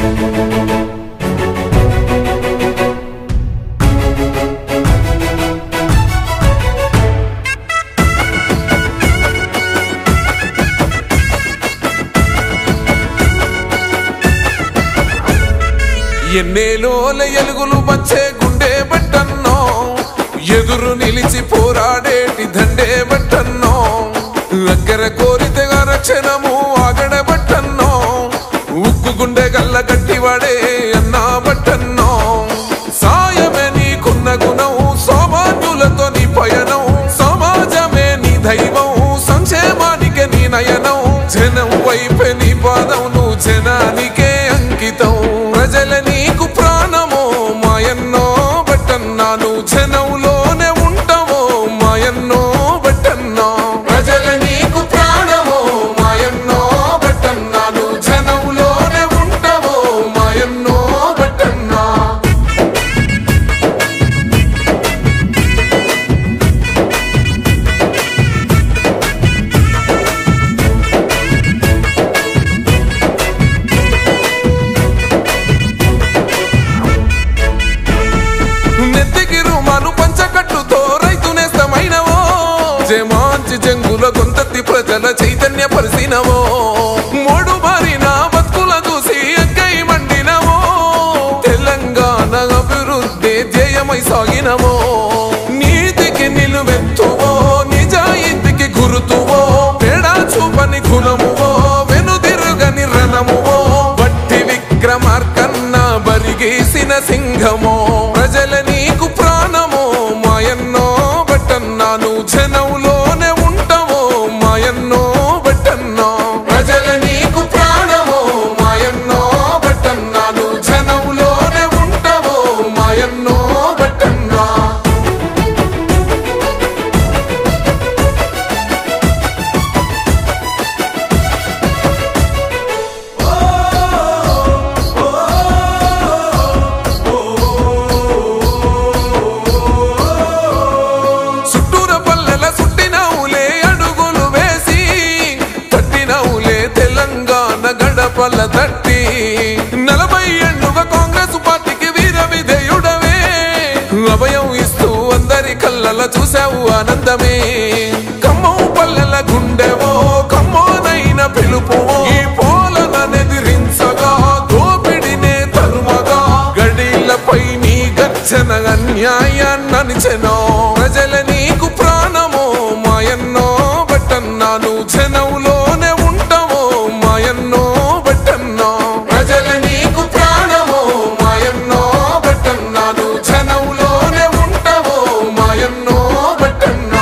ఎన్నేలోల ఎలుగులు వచ్చే గుండె బట్టన్నో ఎదురు నిలిచి పోరాడేటి దండే బట్టన్నో అగ్గర కోరితే రక్షణము ఆగడ బట్టన్నో ఉక్కు గుండె గల్ల గట్టివాడే అన్నా బట్టన్నో సాయమే నీకున్న గుణం సౌభాగ్యులతో నీ పయనం సమాజమే నీ దైవం సంక్షేమానికే నీ నయనం జనం వైపే నీ పాదం నువ్వు జనానికే అంకితం ప్రజల నీకు ప్రాణమో మాయన్నో బట్టన్నా నువ్వు జనంలోనే ఉంటావో మాయన్నో బట్టన్నా ప్రజల నీకు ప్రాణమో మాయన్నో బట్టన్నా నువ్వు జనంలోనే ఉంటావో మాయన్నో బట్టన్నా నెత్తికి రుమాలు పంచకట్టుతో రైతు నేస్తమైనవో జమాంచి జంగుల గొంతెత్తి ప్రజల చైతన్య పరిసినవో మూడు మారిన బతుకుల చూసి ఎక్కై మండినవో తెలంగాణ అభివృద్ధి ధ్యేయమై సాగినవో నీతికి నిలువెత్తువో నిజాయితీకి గురుతువో తేడా చూపని గుణమువో వెనుదిరుగని రణమువో వట్టి విక్రమార్కన్న బరిగేసిన సింహమో ప్రజల నీకు ప్రాణమో మాయన్నో బట్టన్నాను జనంలోనే ఉంటావో మాయన్నో బట్టన్నో ప్రజల నీకు ప్రాణమో మాయన్నో బట్టన్నాను జనంలోనే ఉంటావో మాయన్నో బట్టన్నా చుట్టూర పల్లెల సుట్టినవులే అడుగులు వేసి తట్టినవులే తెలంగాణ గడపల తట్టి నలభై ఏళ్ళుగా కాంగ్రెస్ పార్టీకి వీర విధేయుడవే అభయం ఇస్తూ అందరి కళ్ళల చూసావు ఆనందమే ఖమ్మం పల్లెల గుండెవో ఖమ్మోనైన పిలుపువో ఈ పోలనెదిరించగా దోపిడినే తరుమగా గడిలపై నీ గర్జన అన్యాయాన్ననిచెనో ప్రజల నీకు ప్రాణమో మాయన్నో బట్టన్నాను జనంలోనే ఉంటావో మాయన్నో బట్టన్నో ప్రజల నీకు ప్రాణమో మాయన్నో బట్టన్నాను జనంలోనే ఉంటావో మాయన్నో బట్టన్నా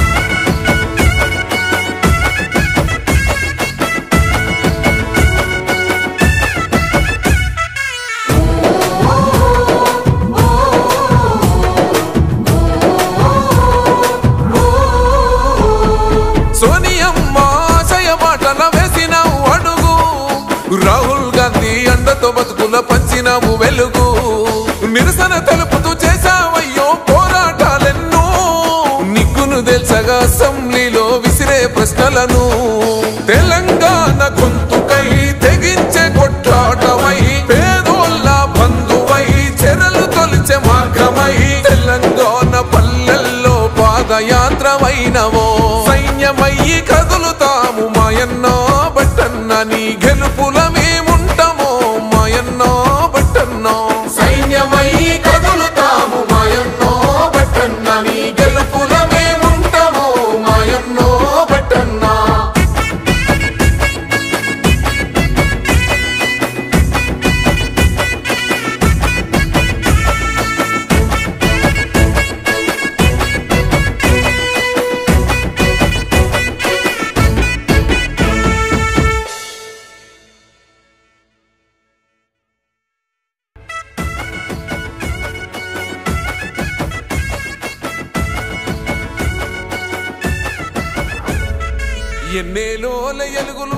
సోనియమ్మ ఆశయ బాటల వేసినావు అడుగు రాహుల్ గాంధీ అండతో బతుకుల పంచినావు వెలుగు నిరసన తెలుపుతూ చేశావయ్యో పోరాటాలెన్నో నిగ్గును తెలుసగా అసెంబ్లీలో విసిరే ప్రశ్నలను తెలంగాణ గొంతుకై తెగించే కొట్లాటమై పేదోళ్ళ బంధువై చెరలు తొలిచే మార్గమై తెలంగాణ పల్లెల్లో పాదయాత్రమైనవో సైన్యమయ్యి కదులుతాము మాయన్నో బట్టన్న నీ గెలుపుల మేముంటామో మాయన్నో బట్టన్నో సైన్యమయ్యి కదులుతాము మాయన్నో బట్టన్న నీ గెలుపుల మేముంటామో మాయన్నో బట్టన్నా ఎన్నేలోల ఎలుగులు